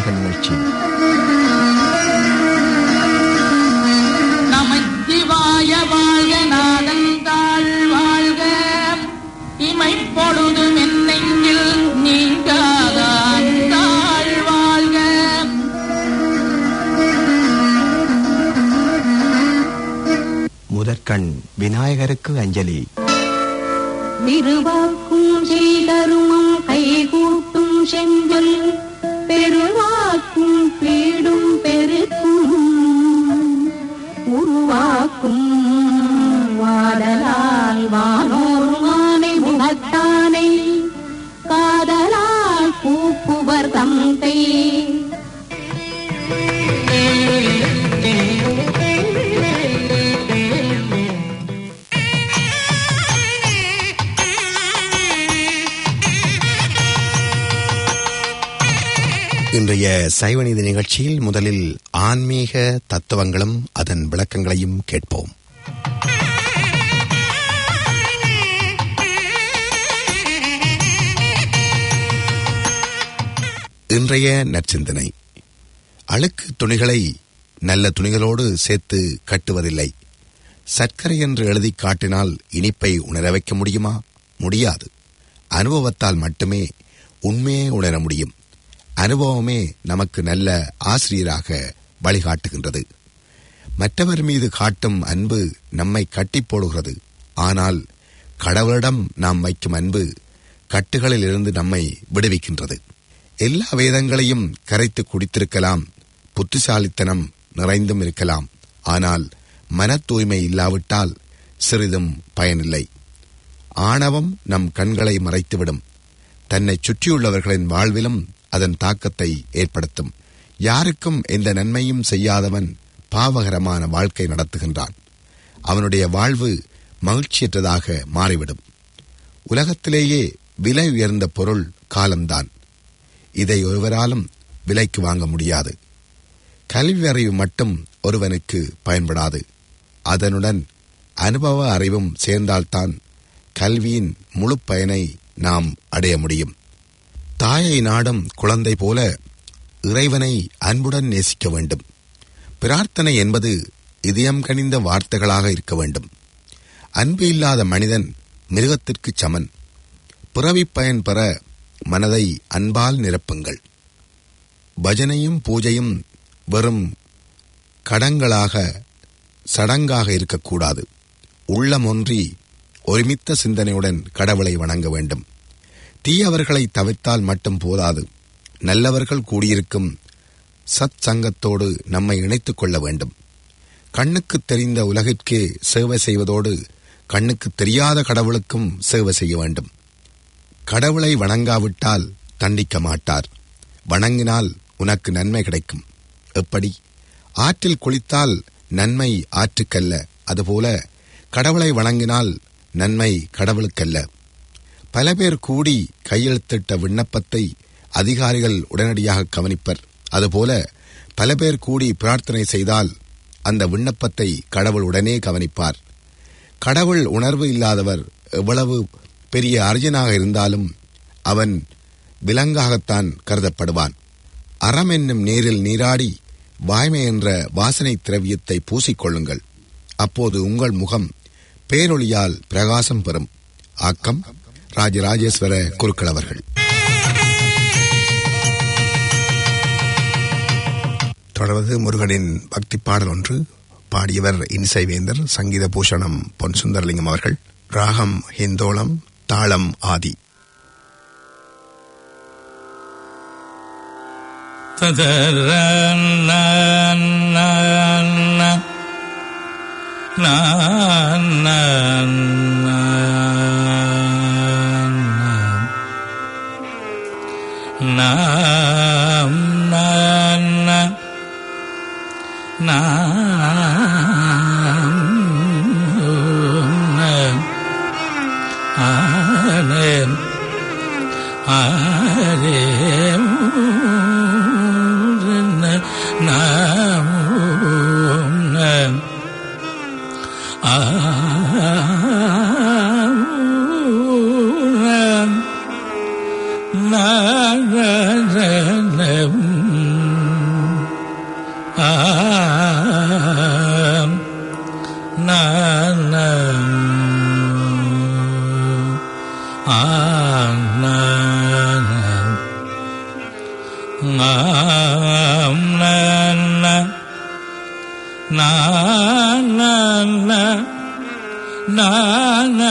செய்திகள் நிகழ்ச்சி நமச்சிவாய வாழ்க நாதந்தாள் வாழ்க இமைப்பொழுதும் என்னெங்கில் நீங்காதான் தாழ் வாழ்க முதற்கண் விநாயகருக்கு அஞ்சலி திருவாக்கும் செய்தருமம் கைகூட்டும் செஞ்சொல் பெருவாக்கும் பீடும் பெருக்கும் உருவாக்கும் வாடலால் வானோருமானை முகத்தானை காதலால் கூப்புவர் தந்தை இன்றைய சைவநீதி நிகழ்ச்சியில் முதலில் ஆன்மீக தத்துவங்களும் அதன் விளக்கங்களையும் கேட்போம் இன்றைய நற்சிந்தனை அழுக்கு துணிகளை நல்ல துணிகளோடு சேர்த்து கட்டுவதில்லை சர்க்கரை என்று எழுதி காட்டினால் இனிப்பை உணர வைக்க முடியுமா முடியாது அனுபவத்தால் மட்டுமே உண்மையே உணர முடியும் அனுபவமே நமக்கு நல்ல ஆசிரியராக வழிகாட்டுகின்றது மற்றவர் மீது காட்டும் அன்பு நம்மை கட்டி போடுகிறது ஆனால் கடவுளிடம் நாம் வைக்கும் அன்பு கட்டுகளில் இருந்து நம்மை விடுவிக்கின்றது எல்லா வேதங்களையும் கரைத்து குடித்திருக்கலாம் புத்திசாலித்தனம் நிறைந்தும் இருக்கலாம் ஆனால் மன தூய்மை இல்லாவிட்டால் சிறிதும் பயனில்லை ஆணவம் நம் கண்களை மறைத்துவிடும் தன்னை சுற்றியுள்ளவர்களின் வாழ்விலும் அதன் தாக்கத்தை ஏற்படுத்தும் யாருக்கும் எந்த நன்மையும் செய்யாதவன் பாவகரமான வாழ்க்கை நடத்துகின்றான் அவனுடைய வாழ்வு மகிழ்ச்சியற்றதாக மாறிவிடும் உலகத்திலேயே விலை உயர்ந்த பொருள் காலம்தான் இதை ஒருவராலும் விலைக்கு வாங்க முடியாது கல்வி அறிவு மட்டும் ஒருவனுக்கு பயன்படாது அதனுடன் அனுபவ அறிவும் சேர்ந்தால்தான் கல்வியின் முழு பயனை நாம் அடைய முடியும் தாயை நாடும் குழந்தை போல இறைவனை அன்புடன் நேசிக்க வேண்டும் பிரார்த்தனை என்பது இதயம் கனிந்த வார்த்தைகளாக இருக்க வேண்டும் அன்பு இல்லாத மனிதன் மிருகத்திற்கு சமன் பிறவிப் பயன் பெற மனதை அன்பால் நிரப்புங்கள் பஜனையும் பூஜையும் வெறும் கடங்களாக சடங்காக இருக்கக்கூடாது உள்ளம் ஒன்றி ஒருமித்த சிந்தனையுடன் கடவுளை வணங்க வேண்டும் தீயவர்களை தவிர்த்தால் மட்டும் போதாது நல்லவர்கள் கூடியிருக்கும் சத் சங்கத்தோடு நம்மை இணைத்துக் கொள்ள வேண்டும் கண்ணுக்கு தெரிந்த உலகிற்கே சேவை செய்வதோடு கண்ணுக்கு தெரியாத கடவுளுக்கும் சேவை செய்ய வேண்டும் கடவுளை வணங்காவிட்டால் தண்டிக்க மாட்டார் வணங்கினால் உனக்கு நன்மை கிடைக்கும் எப்படி ஆற்றில் குளித்தால் நன்மை ஆற்றுக்கல்ல அதுபோல கடவுளை வணங்கினால் நன்மை கடவுளுக்கல்ல பல பேர் கூடி கையெழுத்திட்ட விண்ணப்பத்தை அதிகாரிகள் உடனடியாக கவனிப்பர் அதுபோல பல பேர் கூடி பிரார்த்தனை செய்தால் அந்த விண்ணப்பத்தை கடவுள் உடனே கவனிப்பார் கடவுள் உணர்வு இல்லாதவர் எவ்வளவு பெரிய அர்ஜனாக இருந்தாலும் அவன் விலங்காகத்தான் கருதப்படுவான் அறம் என்னும் நீரில் நீராடி வாய்மை என்ற வாசனை திரவியத்தை பூசிக்கொள்ளுங்கள் அப்போது உங்கள் முகம் பேரொளியால் பிரகாசம் பெறும் ஆக்கம் ராஜராஜேஸ்வர குருக்கள் அவர்கள் தொடர்வது முருகனின் பக்தி பாடல் ஒன்று பாடியவர் இன்சைவேந்தர் சங்கீத பூஷணம் பொன் சுந்தரலிங்கம் அவர்கள் ராகம் ஹிந்தோளம் தாளம் ஆதி na na na na ஆ நா நா ஆம் நா நா நா நா நா நா நா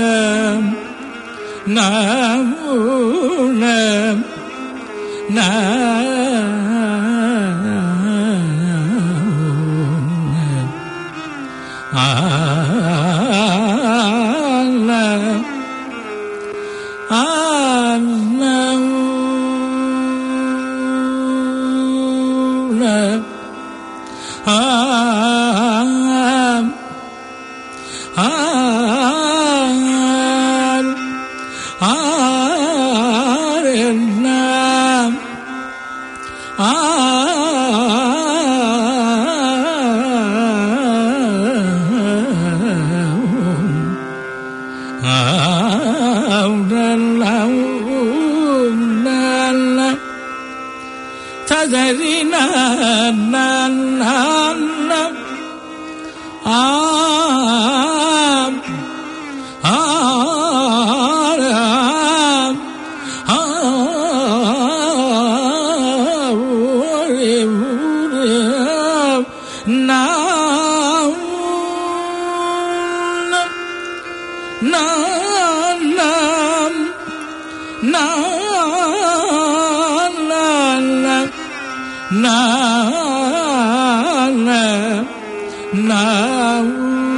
நா நா நா ஆ நா ஆ நா நா ஆம் ஆம் ஆரெல்லாம் ஆம் ஆம் ததறி நான் நான் நான் ஆம் ஆம் ஆம் ஊரே ஊரே நாம் நாம் நாம் நாம் நாம் நாம் நாம்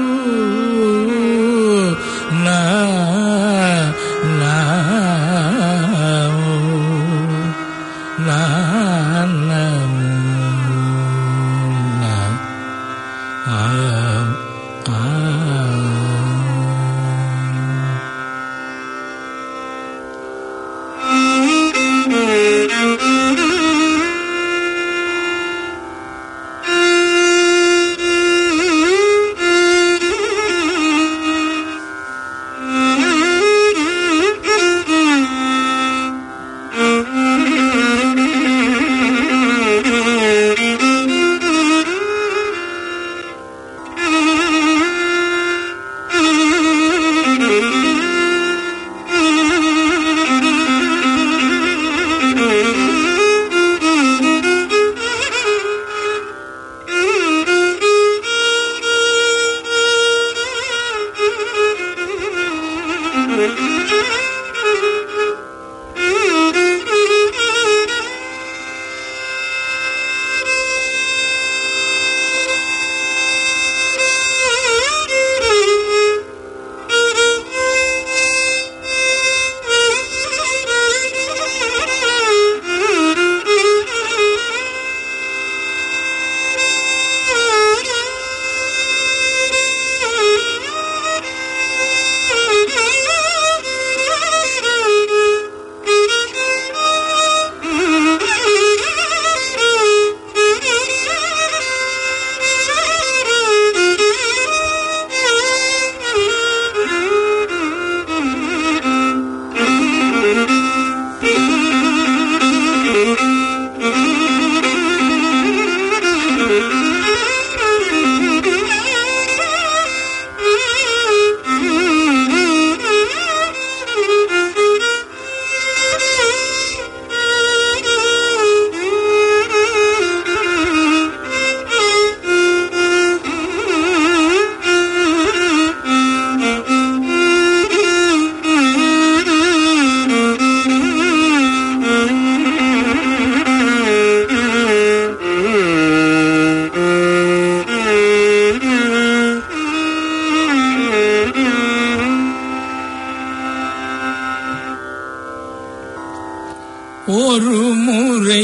ஒரு முறை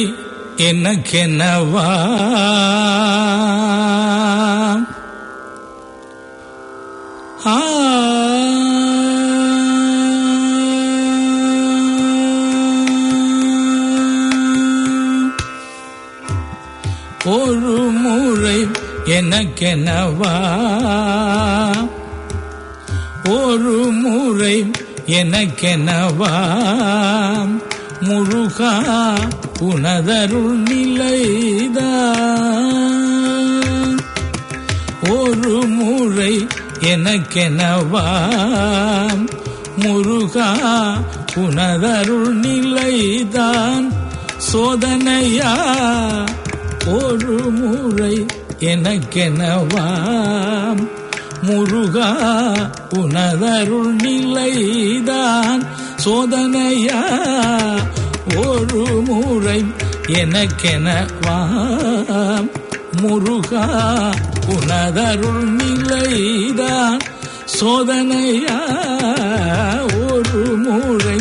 எனக்கெனவா ஆ ஒரு முறை எனக்கெனவா ஒரு முறை எனக்கெனவா முருகா உனதருள் நிலைதான் ஒரு முறை எனக்கெனவா முருகா உனதருள் நிலைதான் சோதனையா ஒரு முறை எனக்கெனவாம் முருகா உனதருள் நிலைதான் சோதனையா ஒரு முறை எனக்கெனவாம் முருகா உனதருள் நிலைதான் சோதனையா ஒரு முறை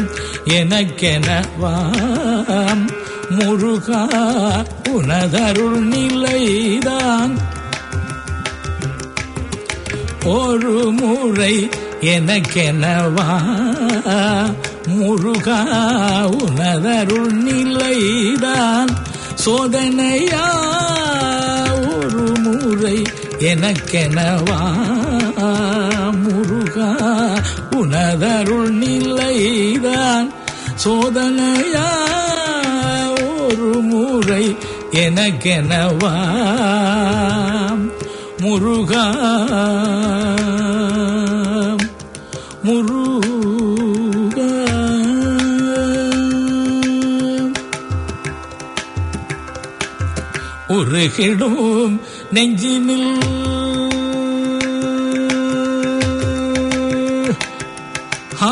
எனக்கெனவாம் முருகா உனதருள் நிலைதான் ஒரு முறை எனக்கெனவா முருகா உனதருள் நிலைதான் சோதனையா ஒரு முறை எனக்கெனவா முருகா உனதருள் நிலைதான் சோதனையா ஒரு முறை எனக்கெனவா முருகா முருகா உருகிடும் நெஞ்சினில் ஆ,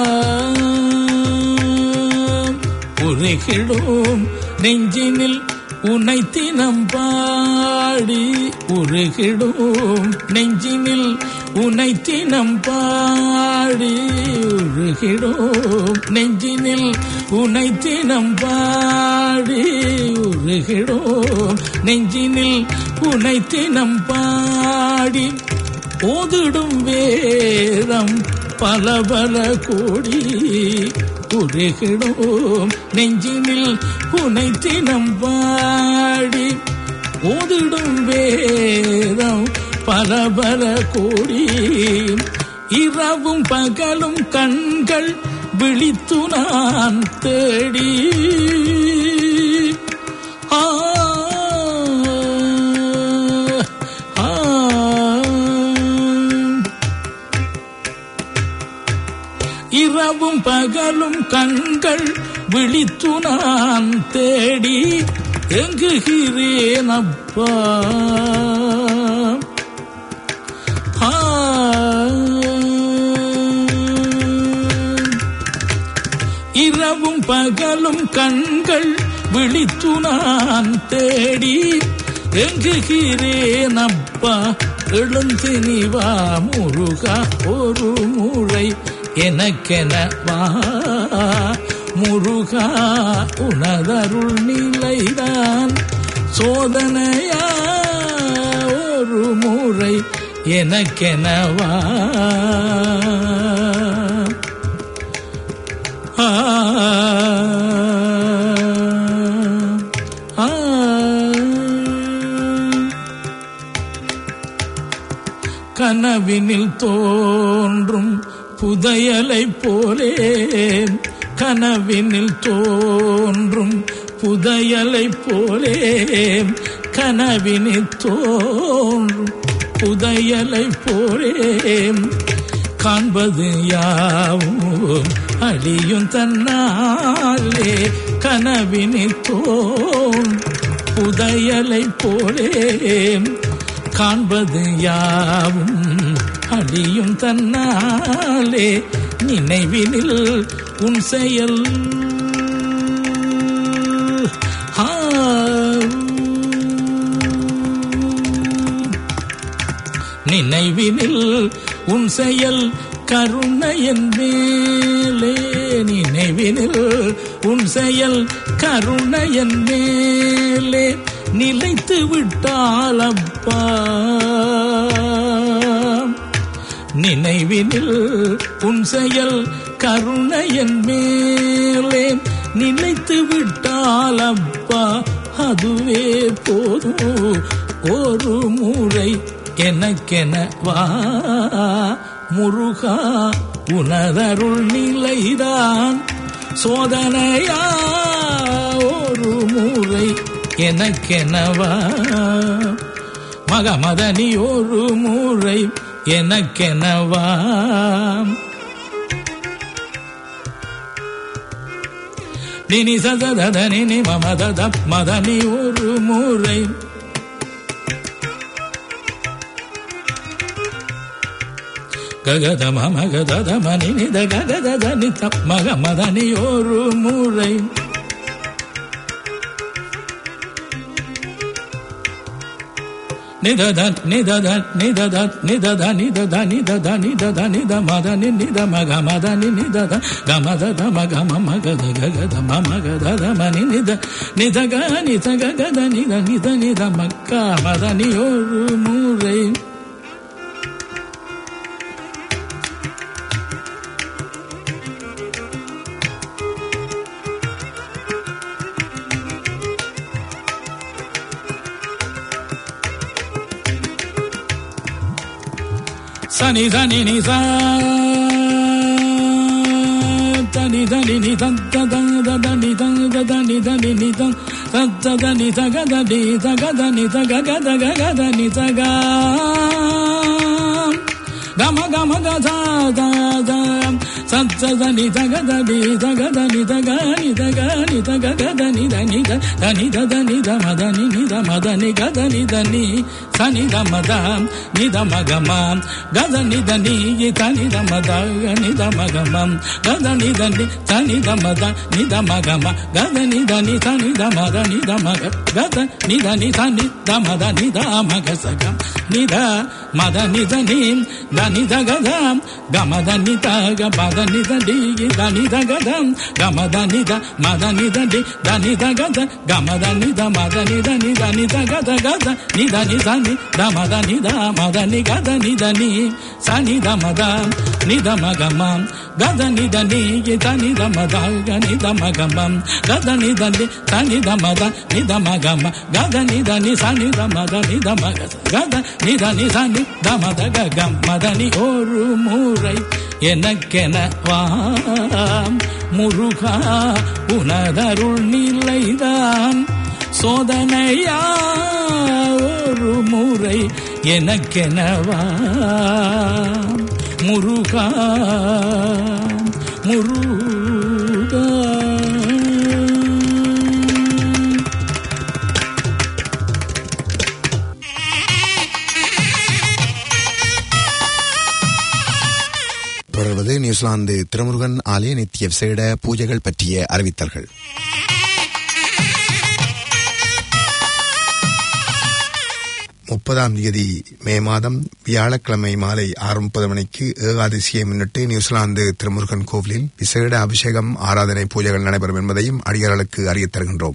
உருகிடும் நெஞ்சினில் உனை தினம் பாடி உருகிடும் நெஞ்சினில் உனை தினம் பாடி உருகிடும் நெஞ்சினில் உனை தினம் பாடி உருகிடும் நெஞ்சினில் உனை தினம் பாடி ஓதிடும் வேதம் பல பல கோடி உருகிடும் நெஞ்சினில் உனை தினம் பாடி ஓதிடும் வேதம் பல பல கோடி இரவும் பகலும் கண்கள் விழித்து நான் தேடி ஆ ஆ இரவும் பகலும் கண்கள் விழித்து நான் தேடி எங்குகிறேன் அப்பா ஆ. இரவும் பகலும் கண்கள் விழித்து நான் தேடி எங்குகிறேன் அப்பா எழுந்தினிவா முருகா ஒரு முறை எனக்கென வா முருகா உனதருள் நிலைதான் சோதனையா ஒரு முறை எனக்கெனவா ஆ ஆ கனவினில் தோன்றும் புதையலை போலே கனவினில் தோன்றும் புதையலை போலே கனவினில் தோன்றும் புதையலை போலே காண்பது யாவும் அழியும் தன்னாலே கனவினில் தோன்றும் புதையலை போலே காண்பது யாவும் அழியும் தன்னாலே நினைவினில் உன் செயல் ஆ. நினைவினில் உன் செயல் கருணையன் மேலே நினைவினில் உன் செயல் கருணையன் மேலே நிலைத்து விட்டால் அப்பா நினைவினில் உன் செயல் கருணையன் மேலே நினைத்து விட்டால் அப்பா அதுவே போதும் ஒரு முறை எனக்கென வா முருகா உனதருள் நிலைதான் சோதனையா ஒரு முறை எனக்கெனவா மகமதனி ஒரு முறை எனக்கெனவா நினி சதத நினி மமதத மதனி ஒரு முறை ககத மகத மணி நித ககத நித மக மதனி ஒரு முறை நிதத நிதத நிதத நிதத நிதத நிதத நிதத நித மத நித மக மத நிதத கமத மக மகத ககத மகத மணி நித நித க நித ககத நித நித நித மக்க மத நி ஒரு முறை சனி தனி நி சா தனி தனி நி தத்த தத தனி தத தனி தனி நி தம் தத்த தனி தக தனி தக தனி தக கத கத நி தக கம கம கத தத சத்த தனி தக தனி தக தனி தக நி தக நி தக கத நி தனி த தனி தத நி த மத நி நி த மத நி கத நி தனி சனி த மத நி த மகம கத நி த நி தனி த மத நி த மகம கத நி த நி தனி த மத நி த மகம கத நி த நி தனி த மத நி த மக கத நி த நி தனி த மத நி த மக சகம் நி த மத நி த நி த நி த கத கம த நி த க பத நி த டி த நி த கத கம த நி த மத நி த டி த நி த கத கம த நி த மத நி த நி த நி த கத கத நி த நி த நி த மத நி த மத நி கத நி த நி ச நி த மத நி த மகம கத நி த நி த நி த மத க நி த மகம கத நி த நி த நி த மத நி த மகம கத நி த நி ச நி த மத நி த மக கத நி த நி ச நி த மத க க மத நி ஒரு முறை எனக்கென வாம் முருகா உனதருள் நிலைதான் சோதனையா ஒரு முறை எனக்கெனவா முருகா முருகா தொடர்வது நியூசிலாந்து திருமுருகன் ஆலய நித்திய விசேட பூஜைகள் பற்றிய அறிவித்தல்கள் முப்பதாம் தேதி மே மாதம் வியாழக்கிழமை மாலை ஆறு முப்பது மணிக்கு ஏகாதசியை முன்னிட்டு நியூசிலாந்து திருமுருகன் கோவிலில் விசேட அபிஷேகம் ஆராதனை பூஜைகள் நடைபெறும் என்பதையும் அடியார்களுக்கு அறியத் தருகின்றோம்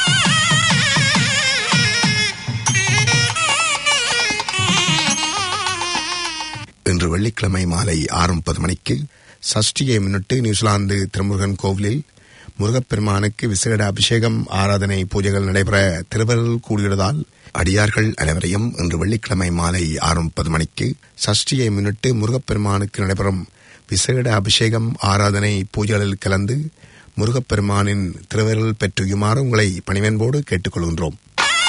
இன்று வெள்ளிக்கிழமை மாலை ஆறு முப்பது மணிக்கு சஷ்டியை முன்னிட்டு நியூசிலாந்து திருமுருகன் கோவிலில் முருகப்பெருமானுக்கு விசேட அபிஷேகம் ஆராதனை பூஜைகள் நடைபெற திருவருள் கூடியுள்ளதால் அடியார்கள் அனைவரையும் இன்று வெள்ளிக்கிழமை மாலை ஆறு முப்பது மணிக்கு சஷ்டியை முன்னிட்டு முருகப்பெருமானுக்கு நடைபெறும் விசேட அபிஷேகம் ஆராதனை பூஜைகளில் கலந்து முருகப்பெருமானின் திருவருள் பெற்றுயுமாறு உங்களை பணிவன்போடு கேட்டுக்கொள்கின்றோம்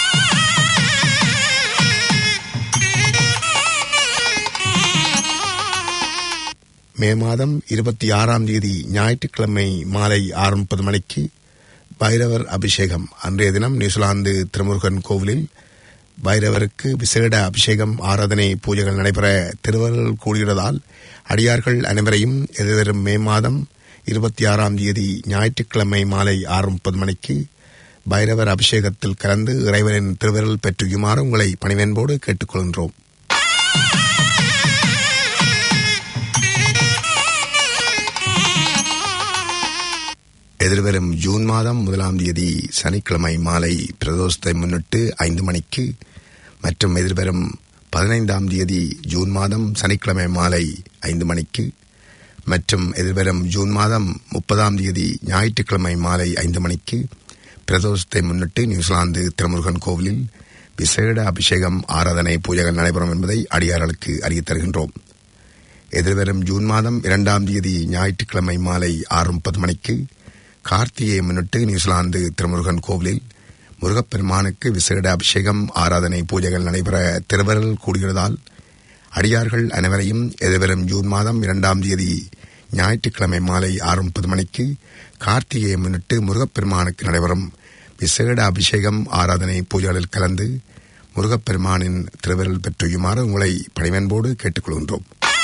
மே மாதம் இருபத்தி ஆறாம் தேதி ஞாயிற்றுக்கிழமை மாலை ஆறு முப்பது மணிக்கு பைரவர் அபிஷேகம் அன்றைய தினம் நியூசிலாந்து திருமுருகன் கோவிலில் பைரவருக்கு விசேட அபிஷேகம் ஆராதனை பூஜைகள் நடைபெற திருவருள் கூடியுள்ளதால் அடியார்கள் அனைவரையும் எதிர்வரும் மே மாதம் இருபத்தி ஆறாம் தேதி ஞாயிற்றுக்கிழமை மாலை ஆறு முப்பது மணிக்கு பைரவர் அபிஷேகத்தில் கலந்து இறைவனின் திருவருள் பெற்றுயுமாறு உங்களை பணிவன்போடு கேட்டுக்கொள்கின்றோம் எதிர்வரும் ஜூன் மாதம் முதலாம் தேதி சனிக்கிழமை மாலை பிரதோஷத்தை முன்னிட்டு ஐந்து மணிக்கு மற்றும் எதிர்வரும் பதினைந்தாம் தேதி ஜூன் மாதம் சனிக்கிழமை மாலை ஐந்து மணிக்கு மற்றும் எதிர்வரும் ஜூன் மாதம் முப்பதாம் தேதி ஞாயிற்றுக்கிழமை மாலை ஐந்து மணிக்கு பிரதோஷத்தை முன்னிட்டு நியூசிலாந்து திருமுருகன் கோவிலில் விசேட அபிஷேகம் ஆராதனை பூஜைகள் நடைபெறும் என்பதை அடியார்களுக்கு அறியத் தருகின்றோம் எதிர்வரும் ஜூன் மாதம் இரண்டாம் தேதி ஞாயிற்றுக்கிழமை மாலை ஆறு முப்பது மணிக்கு கார்த்திகையை முன்னிட்டு நியூசிலாந்து திருமுருகன் கோவிலில் முருகப்பெருமானுக்கு விசேட அபிஷேகம் ஆராதனை பூஜைகள் நடைபெற திருவருள் கூடியுள்ளதால் அடியார்கள் அனைவரையும் எதிர்வரும் ஜூன் மாதம் இரண்டாம் தேதி ஞாயிற்றுக்கிழமை மாலை ஆறு முப்பது மணிக்கு கார்த்திகையை முன்னிட்டு முருகப்பெருமானுக்கு நடைபெறும் விசேட அபிஷேகம் ஆராதனை பூஜைகளில் கலந்து முருகப்பெருமானின் திருவிரல் பெற்றுயுமாறு உங்களை பணிவன்போடு கேட்டுக்கொள்கின்றோம்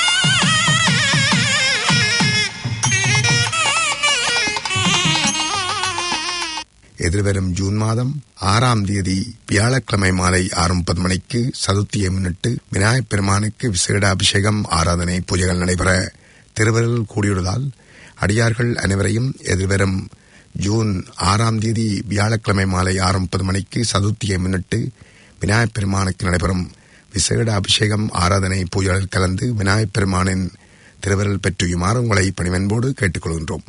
எதிர்வரும் ஜூன் மாதம் ஆறாம் தேதி வியாழக்கிழமை மாலை ஆறு முப்பது மணிக்கு சதுர்த்தியை முன்னிட்டு விநாயகப் பெருமானுக்கு விசேட அபிஷேகம் ஆராதனை பூஜைகள் நடைபெற திருவருள் கூடியுள்ளதால் அடியார்கள் அனைவரையும் எதிர்வரும் ஜூன் ஆறாம் தேதி வியாழக்கிழமை மாலை ஆறு முப்பது மணிக்கு சதுர்த்தியை முன்னிட்டு விநாயகப் பெருமானுக்கு நடைபெறும் விசேட அபிஷேகம் ஆராதனை பூஜைகளில் கலந்து விநாயகப் பெருமானின் திருவருள் பெற்றுயுமாறு உங்களை பணிவன்போடு கேட்டுக்கொள்கின்றோம்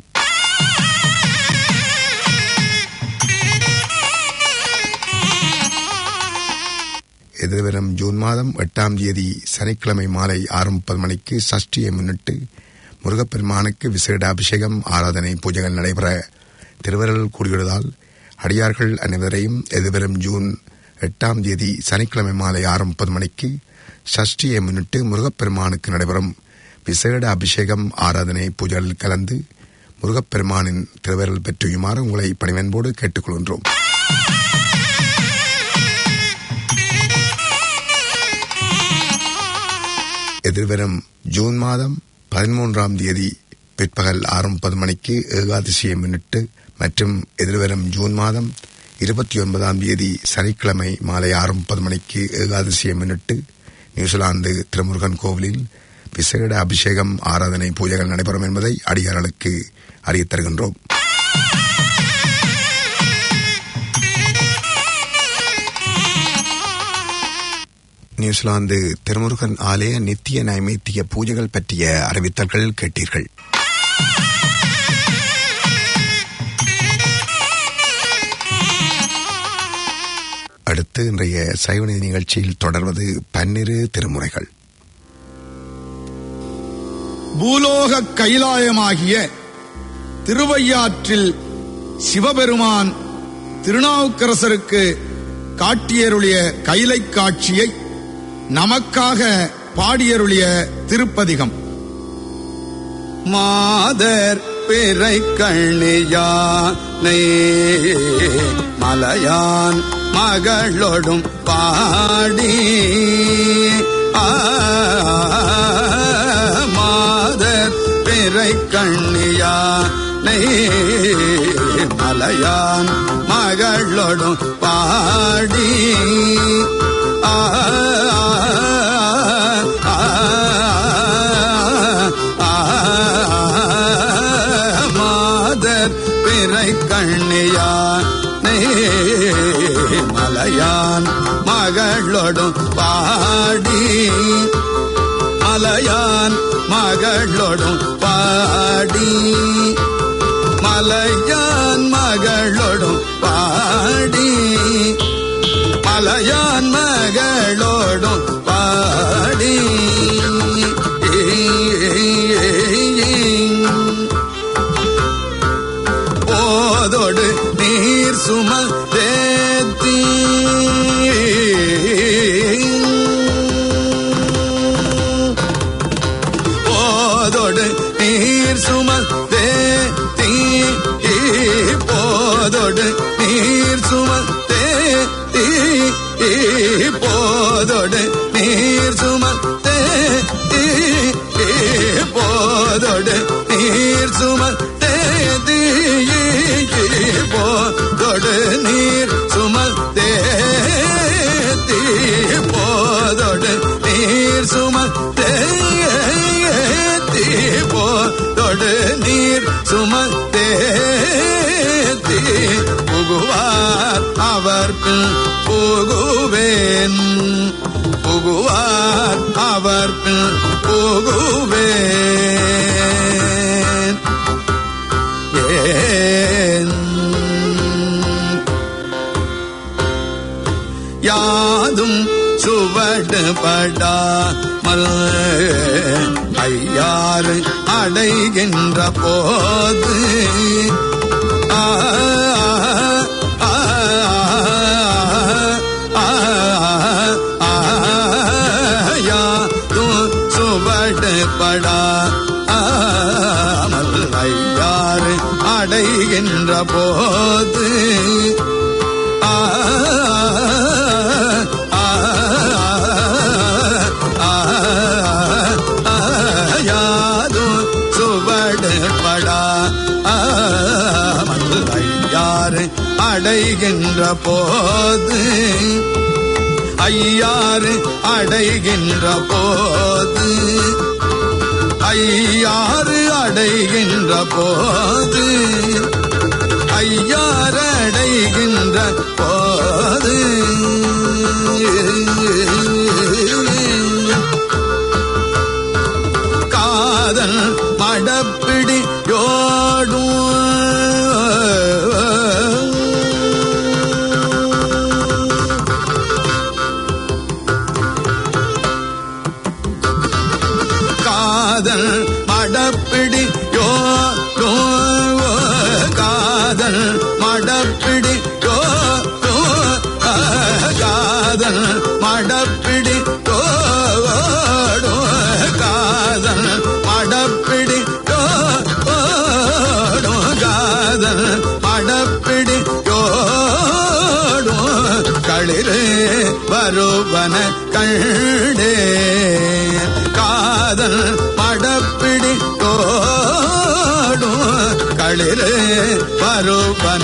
எதிர்வரும் ஜூன் மாதம் எட்டாம் தேதி சனிக்கிழமை மாலை ஆறு முப்பது மணிக்கு சஷ்டியை முன்னிட்டு முருகப்பெருமானுக்கு விசேட அபிஷேகம் ஆராதனை பூஜைகள் நடைபெற திருவருள் கூடியுள்ளதால் அடியார்கள் அனைவரையும் எதிர்வரும் ஜூன் எட்டாம் தேதி சனிக்கிழமை மாலை ஆறு முப்பது மணிக்கு சஷ்டியை முன்னிட்டு முருகப்பெருமானுக்கு நடைபெறும் விசேட அபிஷேகம் ஆராதனை பூஜைகளில் கலந்து முருகப்பெருமானின் திருவருள் பெற்றுயுமாறு உங்களை பணிவன்போடு கேட்டுக்கொள்கின்றோம் எதிர்வரும் ஜூன் மாதம் பதிமூன்றாம் தேதி பிற்பகல் ஆறு முப்பது மணிக்கு ஏகாதசியை முன்னிட்டு மற்றும் எதிர்வரும் ஜூன் மாதம் இருபத்தி ஒன்பதாம் தேதி சனிக்கிழமை மாலை ஆறு முப்பது மணிக்கு ஏகாதசியை முன்னிட்டு நியூசிலாந்து திருமுருகன் கோவிலில் விசேட அபிஷேகம் ஆராதனை பூஜைகள் நடைபெறும் என்பதை அடியார்களுக்கு அறியத் தருகின்றோம் நியூசிலாந்து திருமுருகன் ஆலய நித்திய நைமித்திய பூஜைகள் பற்றிய அறிவித்தல்கள் கேட்டீர்கள் அடுத்து இன்றைய சைவநீதி நிகழ்ச்சியில் தொடர்வது பன்னிரு திருமுறைகள் பூலோக கைலாயமாகிய திருவையாற்றில் சிவபெருமான் திருநாவுக்கரசருக்கு காட்டியருளிய கைலை காட்சியை நமக்காக பாடியருளிய திருப்பதிகம் மாதர் பிறை கண்ணியானை மலையான் மகளொடும் பாடி ஆ, மாதர் பிறை கண்ணியானை மலையான் மகளொடும் பாடி ஆ, ஆ, ஆ, மாதர் பிறை கண்ணியானை மலையான் மகளொடும் பாடி மலையான் மகளொடும் பாடி மலையான் மகளொடும் பாடி மலையான் மகளோடும் பாடி போதோடு நீர் சுமல் தேத்தி போதோடு நீர் சுமல் தேத்தி போதோடு நீர் சுமல் தேத்தி போதோடு நீர் சுமல் தேத்தி போதோடு நீர் சுமல் தேதி போதோடு நீர் சுமல் தேதி போதோடு நீர் சுமல் தேதி போதோடு நீர் சுமல் தேதி புகுவார் அவர் பின் புகுவேன் புகுவார் அவர் பின் புகுவேன் ஏன் யாதும் சுவடுபடாமல் ஐயாறு அடைகின்ற போது ஆ, ஆ, ஆ, ஆ, யாதும் சுவடுபடா அடைகின்ற போது ஆ ஆ, ஆ, ஆ, யாரும் சுவடு படா ஐயாறு அடைகின்ற போது ஐயாறு அடைகின்ற போது ஐயாறு அடைகின்ற போது ஐயாறு அடைகின்ற போது காதல் மடப்பிடி காதல் மடப்பிடி யோ யோ, காதல் மடப்பிடி யோ யோ, ஆ, காதல் மடப்பிடி யோ யோ, காதல் மடப்பிடி யோ யோ, காதல் மடப்பிடி யோ களிறு வருவன கண்டே காதல் மடப்பிடி தோடும் களிறு வருவன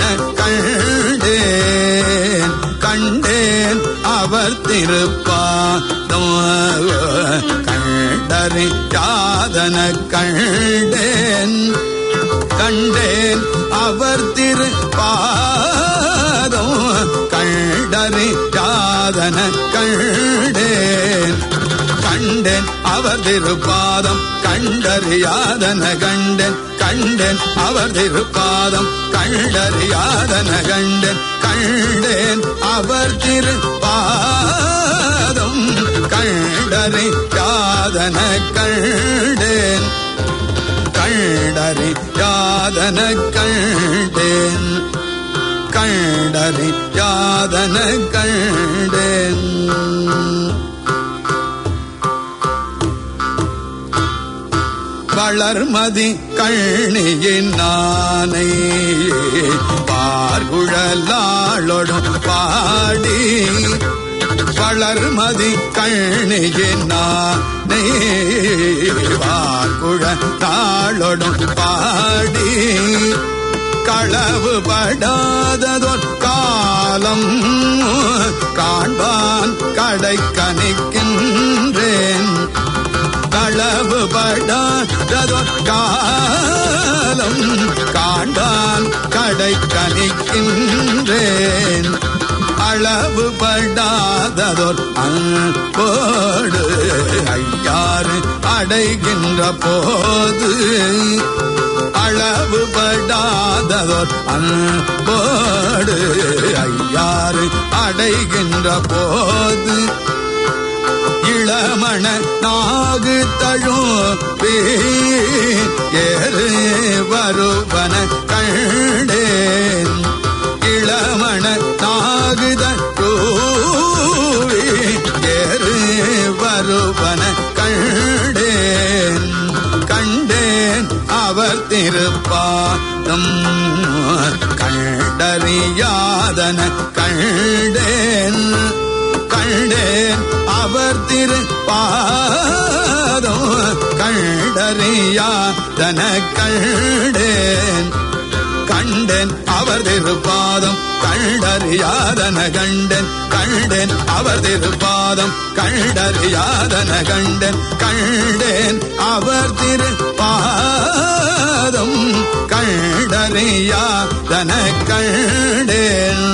கண்டேன் கண்டேன் அவர் திருப்பாதம் கண்டறி யாதன கண்டேன் கண்டேன் அவர் திருப்பாதம் கண்டறி யாதன கண்டேன் கண்டேன் அவர் திருப்பாதம் கண்டறியாதன கண்டேன் கண்டேன் அவர் திருப்பாதம் கண்டறியாதன கண்டேன் கண்டேன் அவர் திருப்பாதம் கண்டறியாதன கண்டேன் கண்டறி யாதன கண்டேன் கண்டறி யாதன கண்டேன் வளர்மதி கண்ணியின் நானை பார்குழலாளொடும் பாடி வளர்மதி கண்ணியின் நானை பார்குழலாளொடும் பாடி களவு படாததொர் காலம் காண்பான் கடை கணிக்கின்றேன் களவு படாததொர் காலம் காண்பான் கடை கணிக்கின்றேன் அளவு படாததொர் அன்போடு ஐயாறு அடைகின்ற போது அளவு படாததோர் அன்போடு ஐயாறு அடைகின்ற போது இளமண நாகு தழுவே ஏறு வருவன கண்டேன் இளமண நாகு தழுவே ஏறு வருவன கண்டேன் கண்டேன் அவர் திருப்பாதம் கண்டறியாதன கண்டேன் கண்டேன் அவர் திருப்பாதம் கண்டறியாதன கண்டேன் கண்டேன் அவர் திருப்பாதம் கண்டறியாதன கண்டன் கண்டேன் அவர் திருப்பாதம் கண்டறியாதன கண்டன் கண்டேன் அவர் திருப்பாதம் கண்டறியாதன கண்டேன்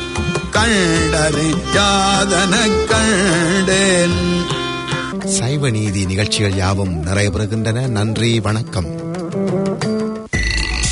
கண்டறியாதன கண்டேன் சைவ நீதி நிகழ்ச்சிகள் யாவும் நிறைய பெறுகின்றன நன்றி வணக்கம்